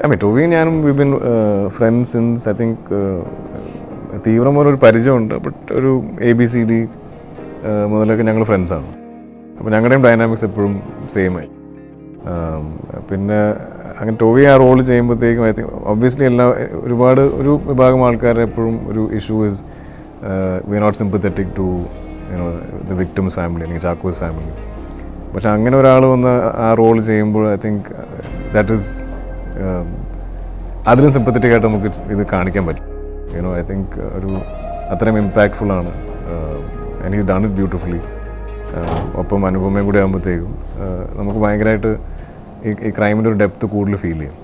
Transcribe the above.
I mean ടോവിയും ഞാനും we been friends since I think തീവ്രമായ ഒരു പരിചയമുണ്ട് ബട്ട് ഒരു എ ബി സി ഡി മുതലൊക്കെ ഞങ്ങൾ ഫ്രണ്ട്സാണ് അപ്പോൾ ഞങ്ങളുടെയും ഡൈനാമിക്സ് എപ്പോഴും സെയിം ആയി ആം, പിന്നെ അങ്ങനെ ടോവി ആ റോൾ ചെയ്യുമ്പോഴത്തേക്കും ഐ തിങ്ക് ഒബ്വിയസ്ലി എല്ലാ ഒരുപാട് ഒരു വിഭാഗം ആൾക്കാർ എപ്പോഴും ഒരു issue is we not sympathetic to you know the victims family അല്ലെങ്കിൽ ചാക്കോസ് ഫാമിലി പക്ഷെ അങ്ങനെ ഒരാൾ വന്ന് ആ റോൾ ചെയ്യുമ്പോൾ ഐ തിങ്ക് ദാറ്റ് ഈസ് അതിലും സിമ്പത്തറ്റിക് ആയിട്ട് നമുക്ക് ഇത് കാണിക്കാൻ പറ്റും യുനോ ഐ തിങ്ക് ഒരു അത്രയും ഇമ്പാക്ട്ഫുൾ ആണ് and he's done it beautifully ഒപ്പം അനുപമയും കൂടി ആകുമ്പോഴത്തേക്കും നമുക്ക് ഭയങ്കരമായിട്ട് ഈ ഈ ക്രൈമിൻ്റെ ഒരു ഡെപ്ത് കൂടുതൽ ഫീൽ ചെയ്യും